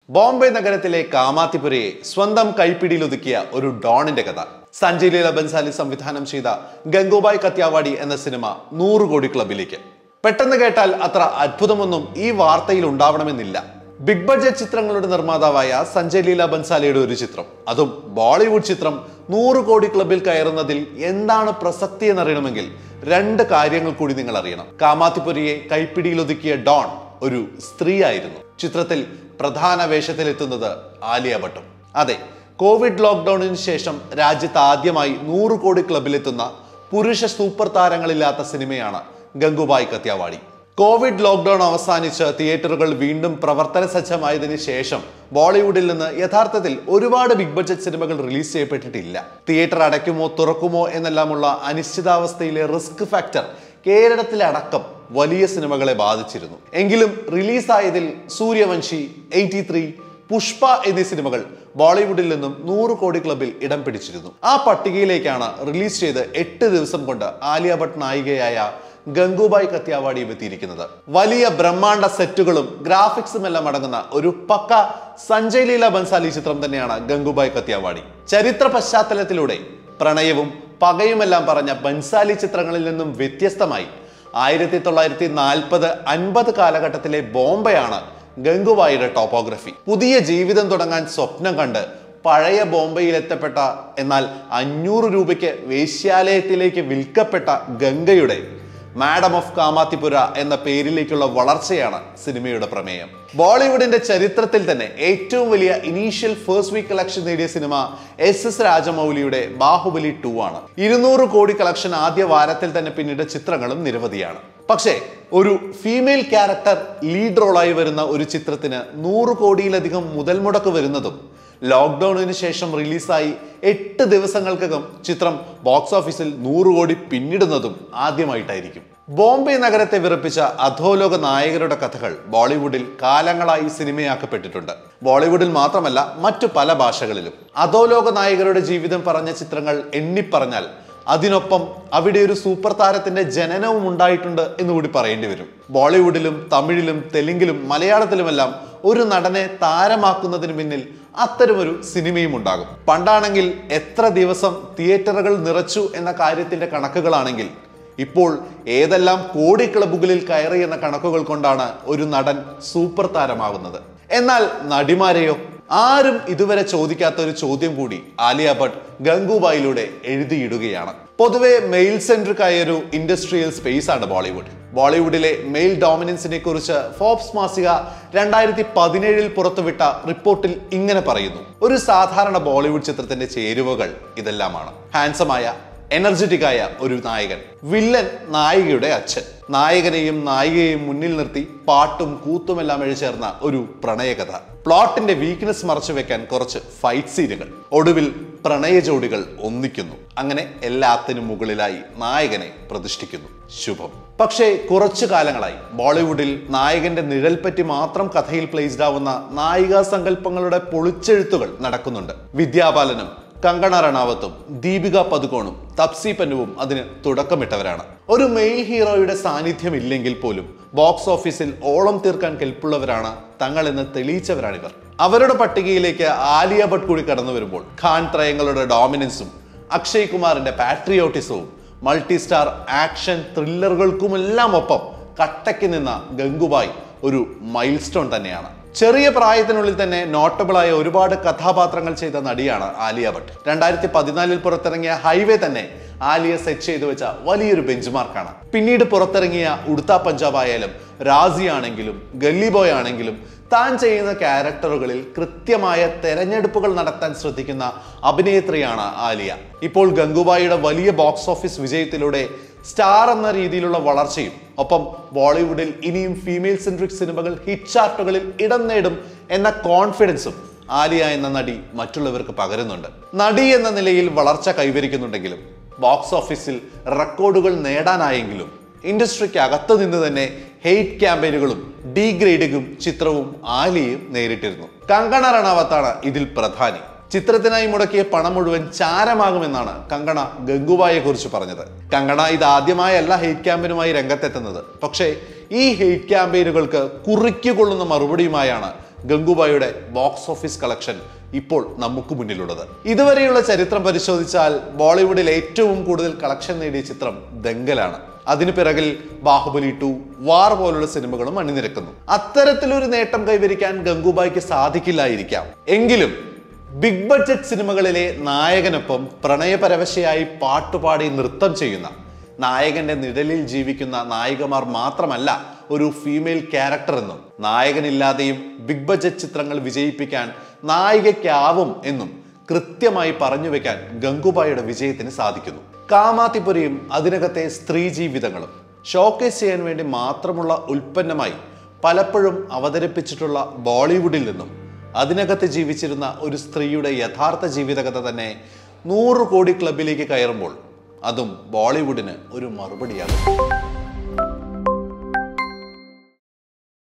ബോംബെ നഗരത്തിലെ കാമാത്തിപുരയെ സ്വന്തം കൈപ്പിടിയിലൊതുക്കിയ ഒരു ഡോണിന്റെ കഥ സഞ്ജയ് ലീല ബൻസാലി സംവിധാനം ചെയ്ത ഗംഗൂബായ് കത്യാവാടി എന്ന സിനിമ നൂറ് കോടി ക്ലബിലേക്ക് പെട്ടെന്ന് കേട്ടാൽ അത്ര അത്ഭുതമൊന്നും ഈ വാർത്തയിൽ ഉണ്ടാവണമെന്നില്ല ബിഗ് ബഡ്ജറ്റ് ചിത്രങ്ങളുടെ നിർമ്മാതാവായ സഞ്ജയ് ലീല ബൻസാലിയുടെ ഒരു ചിത്രം അതും ബോളിവുഡ് ചിത്രം നൂറ് കോടി ക്ലബിൽ കയറുന്നതിൽ എന്താണ് പ്രസക്തി എന്നറിയണമെങ്കിൽ രണ്ട് കാര്യങ്ങൾ കൂടി നിങ്ങൾ അറിയണം കാമാത്തിപുരിയെ കൈപ്പിടിയിലൊതുക്കിയ ഡോൺ ഒരു സ്ത്രീയായിരുന്നു ചിത്രത്തിൽ പ്രധാന വേഷത്തിലെത്തുന്നത് ആലിയ ഭട്ടും അതെ കോവിഡ് ലോക്ക്ഡൌണിന് ശേഷം രാജ്യത്ത് ആദ്യമായി നൂറ് കോടി ക്ലബിലെത്തുന്ന പുരുഷ സൂപ്പർ താരങ്ങളില്ലാത്ത സിനിമയാണ് ഗംഗുബായ് കത്യാവാടി കോവിഡ് ലോക്ക്ഡൌൺ അവസാനിച്ച് തിയേറ്ററുകൾ വീണ്ടും പ്രവർത്തന സജ്ജമായതിനു ശേഷം ബോളിവുഡിൽ നിന്ന് യഥാർത്ഥത്തിൽ ഒരുപാട് ബിഗ് ബഡ്ജറ്റ് സിനിമകൾ റിലീസ് ചെയ്യപ്പെട്ടിട്ടില്ല തിയേറ്റർ അടയ്ക്കുമോ തുറക്കുമോ എന്നെല്ലാമുള്ള അനിശ്ചിതാവസ്ഥയിലെ റിസ്ക് ഫാക്ടർ കേരളത്തിലടക്കം വലിയ സിനിമകളെ ബാധിച്ചിരുന്നു എങ്കിലും റിലീസായതിൽ സൂര്യവംശി എയ്റ്റി ത്രീ പുഷ്പ എന്നീ സിനിമകൾ ബോളിവുഡിൽ നിന്നും നൂറ് കോടി ക്ലബിൽ ഇടം പിടിച്ചിരുന്നു ആ പട്ടികയിലേക്കാണ് റിലീസ് ചെയ്ത് എട്ട് ദിവസം കൊണ്ട് ആലിയ ഭട്ട് നായികയായ ഗംഗുബായ് കത്യാവാടിയും എത്തിയിരിക്കുന്നത് വലിയ ബ്രഹ്മാണ്ഡ സെറ്റുകളും ഗ്രാഫിക്സും എല്ലാം അടങ്ങുന്ന ഒരു പക്ക സഞ്ജയ് ലീല ബൻസാലി ചിത്രം തന്നെയാണ് ഗംഗുബായ് കത്യാവാടി ചരിത്ര പശ്ചാത്തലത്തിലൂടെ പ്രണയവും പകയുമെല്ലാം പറഞ്ഞ ബൻസാലി ചിത്രങ്ങളിൽ നിന്നും വ്യത്യസ്തമായി ആയിരത്തി തൊള്ളായിരത്തി നാൽപ്പത് അൻപത് കാലഘട്ടത്തിലെ ബോംബെയാണ് ഗംഗുബായിയുടെ ടോപ്പോഗ്രഫി പുതിയ ജീവിതം തുടങ്ങാൻ സ്വപ്നം കണ്ട് പഴയ ബോംബെയിൽ എത്തപ്പെട്ട എന്നാൽ അഞ്ഞൂറ് രൂപയ്ക്ക് വേശ്യാലയത്തിലേക്ക് വിൽക്കപ്പെട്ട ഗംഗയുടെ മാഡം ഓഫ് കാമാത്തിപുര എന്ന പേരിലേക്കുള്ള വളർച്ചയാണ് സിനിമയുടെ പ്രമേയം ബോളിവുഡിന്റെ ചരിത്രത്തിൽ തന്നെ ഏറ്റവും വലിയ ഇനീഷ്യൽ ഫസ്റ്റ് വീക്ക് കളക്ഷൻ നേടിയ സിനിമ എസ് എസ് രാജമൗലിയുടെ ബാഹുബലി ടു ആണ് ഇരുന്നൂറ് കോടി കളക്ഷൻ ആദ്യ വാരത്തിൽ തന്നെ പിന്നീട് ചിത്രങ്ങളും നിരവധിയാണ് പക്ഷേ ഒരു ഫീമെയിൽ ക്യാരക്ടർ ലീഡ് റോളായി വരുന്ന ഒരു ചിത്രത്തിന് നൂറ് കോടിയിലധികം മുതൽ മുടക്ക് വരുന്നതും ലോക്ക്ഡൌണിന് ശേഷം റിലീസായി എട്ട് ദിവസങ്ങൾക്കകം ചിത്രം ബോക്സ് ഓഫീസിൽ നൂറ് കോടി പിന്നിടുന്നതും ആദ്യമായിട്ടായിരിക്കും ബോംബെ നഗരത്തെ വിറപ്പിച്ച അധോലോക നായകരുടെ കഥകൾ ബോളിവുഡിൽ കാലങ്ങളായി സിനിമയാക്കപ്പെട്ടിട്ടുണ്ട് ബോളിവുഡിൽ മാത്രമല്ല മറ്റു പല ഭാഷകളിലും അധോലോക നായകരുടെ ജീവിതം പറഞ്ഞ ചിത്രങ്ങൾ എണ്ണിപ്പറഞ്ഞാൽ അതിനൊപ്പം അവിടെ ഒരു സൂപ്പർ താരത്തിന്റെ ജനനവും ഉണ്ടായിട്ടുണ്ട് എന്ന് കൂടി പറയേണ്ടി വരും ബോളിവുഡിലും തമിഴിലും തെലുങ്കിലും മലയാളത്തിലുമെല്ലാം ഒരു നടനെ താരമാക്കുന്നതിന് പിന്നിൽ അത്തരമൊരു സിനിമയും ഉണ്ടാകും പണ്ടാണെങ്കിൽ എത്ര ദിവസം തിയേറ്ററുകൾ നിറച്ചു എന്ന കാര്യത്തിന്റെ കണക്കുകളാണെങ്കിൽ ഇപ്പോൾ ഏതെല്ലാം കോടി ക്ലബുകളിൽ കയറി എന്ന കണക്കുകൾ കൊണ്ടാണ് ഒരു നടൻ സൂപ്പർ താരമാകുന്നത് എന്നാൽ നടിമാരെയോ ആരും ഇതുവരെ ചോദിക്കാത്ത ഒരു ചോദ്യം കൂടി ആലിയ ഭട്ട് ഗംഗുബായിലൂടെ എഴുതിയിടുകയാണ് പൊതുവെ മെയിൽ സെൻട്രിക് ആയ ഒരു ഇൻഡസ്ട്രിയൽ സ്പേസ് ആണ് ബോളിവുഡ് ബോളിവുഡിലെ മെയിൽ ഡോമിനൻസിനെ കുറിച്ച് ഫോബ്സ് മാസിക രണ്ടായിരത്തി പതിനേഴിൽ പുറത്തുവിട്ട റിപ്പോർട്ടിൽ ഇങ്ങനെ പറയുന്നു ഒരു സാധാരണ ബോളിവുഡ് ചിത്രത്തിന്റെ ചേരുവകൾ ഇതെല്ലാമാണ് ഹാൻസമായ എനർജറ്റിക് ആയ ഒരു നായകൻ വില്ലൻ നായികയുടെ അച്ഛൻ നായകനെയും നായികയെയും മുന്നിൽ നിർത്തി പാട്ടും കൂത്തുമെല്ലാം എഴുചേർന്ന ഒരു പ്രണയകഥ പ്ലോട്ടിന്റെ വീക്ക്നെസ് മറച്ചു വെക്കാൻ കുറച്ച് ഫൈറ്റ് സീനുകൾ ഒടുവിൽ പ്രണയ ജോഡികൾ ഒന്നിക്കുന്നു അങ്ങനെ എല്ലാത്തിനും മുകളിലായി നായകനെ പ്രതിഷ്ഠിക്കുന്നു ശുഭം പക്ഷേ കുറച്ചു കാലങ്ങളായി ബോളിവുഡിൽ നായകന്റെ നിഴൽ പറ്റി മാത്രം കഥയിൽ പ്ലേസ്ഡ് ആവുന്ന നായികാ സങ്കല്പങ്ങളുടെ പൊളിച്ചെഴുത്തുകൾ നടക്കുന്നുണ്ട് വിദ്യാപാലനും കങ്കണ റണാവത്തും ദീപിക പതുകോണും തപ്സി പന്നുവും അതിന് തുടക്കമിട്ടവരാണ് ഒരു മെയിൽ ഹീറോയുടെ സാന്നിധ്യം ഇല്ലെങ്കിൽ പോലും ബോക്സ് ഓഫീസിൽ ഓളം തീർക്കാൻ കെൽപ്പുള്ളവരാണ് തങ്ങളെന്ന് തെളിയിച്ചവരാണിവർ അവരുടെ പട്ടികയിലേക്ക് ആലിയ ഭട്ട് കൂടി കടന്നു വരുമ്പോൾ ഖാൻ ത്രയങ്ങളുടെ ഡോമിനൻസും അക്ഷയ് കുമാറിന്റെ പാട്രിയോട്ടിസവും മൾട്ടി സ്റ്റാർ ആക്ഷൻ ത്രില്ലറുകൾക്കുമെല്ലാം ഒപ്പം കട്ടയ്ക്ക് നിന്ന ഗംഗുബായ് ഒരു മൈൽ സ്റ്റോൺ തന്നെയാണ് ചെറിയ പ്രായത്തിനുള്ളിൽ തന്നെ നോട്ടബിളായ ഒരുപാട് കഥാപാത്രങ്ങൾ ചെയ്ത നടിയാണ് ആലിയ ഭട്ട് രണ്ടായിരത്തി പതിനാലിൽ പുറത്തിറങ്ങിയ ഹൈവേ തന്നെ ആലിയ സെറ്റ് ചെയ്തു വെച്ച വലിയൊരു ബെഞ്ച് മാർക്കാണ് പിന്നീട് പുറത്തിറങ്ങിയ ഉടുത്ത പഞ്ചാബ് ആയാലും രാസി ആണെങ്കിലും ഗല്ലി ബോയ് ആണെങ്കിലും താൻ ചെയ്യുന്ന ക്യാരക്ടറുകളിൽ കൃത്യമായ തെരഞ്ഞെടുപ്പുകൾ നടത്താൻ ശ്രദ്ധിക്കുന്ന അഭിനേത്രിയാണ് ആലിയ ഇപ്പോൾ ഗംഗുബായിയുടെ വലിയ ബോക്സ് ഓഫീസ് വിജയത്തിലൂടെ സ്റ്റാർ എന്ന രീതിയിലുള്ള വളർച്ചയും ഒപ്പം ബോളിവുഡിൽ ഇനിയും ഫീമെയിൽ സെൻട്രിക് സിനിമകൾ ഹിറ്റ് ചാർട്ടുകളിൽ ഇടം നേടും എന്ന കോൺഫിഡൻസും ആലിയ എന്ന നടി മറ്റുള്ളവർക്ക് പകരുന്നുണ്ട് നടി എന്ന നിലയിൽ വളർച്ച കൈവരിക്കുന്നുണ്ടെങ്കിലും ബോക്സ് ഓഫീസിൽ റെക്കോർഡുകൾ നേടാനായെങ്കിലും ഇൻഡസ്ട്രിക്ക് അകത്തു നിന്ന് തന്നെ ഹെയ്റ്റ് ക്യാമ്പയിനുകളും ഡീഗ്രേഡിങ്ങും ചിത്രവും ആലിയയും നേരിട്ടിരുന്നു കങ്കണ റണാവത്താണ് ഇതിൽ പ്രധാനി ചിത്രത്തിനായി മുടക്കിയ പണം മുഴുവൻ ചാരമാകുമെന്നാണ് കങ്കണ ഗംഗുബായെ കുറിച്ച് പറഞ്ഞത് കങ്കണ ഇത് ആദ്യമായല്ല ഹെയ്റ്റ് ക്യാമ്പയിനുമായി രംഗത്തെത്തുന്നത് പക്ഷേ ഈ ഹെയ്റ്റ് ക്യാമ്പയിനുകൾക്ക് കുറിക്കുകൊള്ളുന്ന മറുപടിയുമായാണ് ഗംഗുബായിയുടെ ബോക്സ് ഓഫീസ് കളക്ഷൻ ഇപ്പോൾ നമുക്ക് മുന്നിലുള്ളത് ഇതുവരെയുള്ള ചരിത്രം പരിശോധിച്ചാൽ ബോളിവുഡിൽ ഏറ്റവും കൂടുതൽ കളക്ഷൻ നേടിയ ചിത്രം ദംഗലാണ് അതിനു പിറകിൽ ബാഹുബലി ടു വാർ പോലുള്ള സിനിമകളും അണിനിരക്കുന്നു അത്തരത്തിലൊരു നേട്ടം കൈവരിക്കാൻ ഗംഗുബായിക്ക് സാധിക്കില്ലായിരിക്കാം എങ്കിലും ബിഗ് ബഡ്ജറ്റ് സിനിമകളിലെ നായകനൊപ്പം പ്രണയപരവശയായി പാട്ടുപാടി നൃത്തം ചെയ്യുന്ന നായകന്റെ നിഴലിൽ ജീവിക്കുന്ന നായികമാർ മാത്രമല്ല ഒരു ഫീമെയിൽ ക്യാരക്ടർ എന്നും നായകനില്ലാതെയും ബിഗ് ബഡ്ജറ്റ് ചിത്രങ്ങൾ വിജയിപ്പിക്കാൻ നായികയ്ക്കാവും എന്നും കൃത്യമായി പറഞ്ഞു വെക്കാൻ ഗംഗുബായിയുടെ വിജയത്തിന് സാധിക്കുന്നു കാമാത്തിപുരയും അതിനകത്തെ സ്ത്രീ ജീവിതങ്ങളും ഷോക്കേസ് ചെയ്യാൻ വേണ്ടി മാത്രമുള്ള ഉൽപ്പന്നമായി പലപ്പോഴും അവതരിപ്പിച്ചിട്ടുള്ള ബോളിവുഡിൽ നിന്നും അതിനകത്ത് ജീവിച്ചിരുന്ന ഒരു സ്ത്രീയുടെ യഥാർത്ഥ ജീവിതകഥ തന്നെ നൂറ് കോടി ക്ലബിലേക്ക് കയറുമ്പോൾ അതും ബോളിവുഡിന് ഒരു മറുപടിയാകും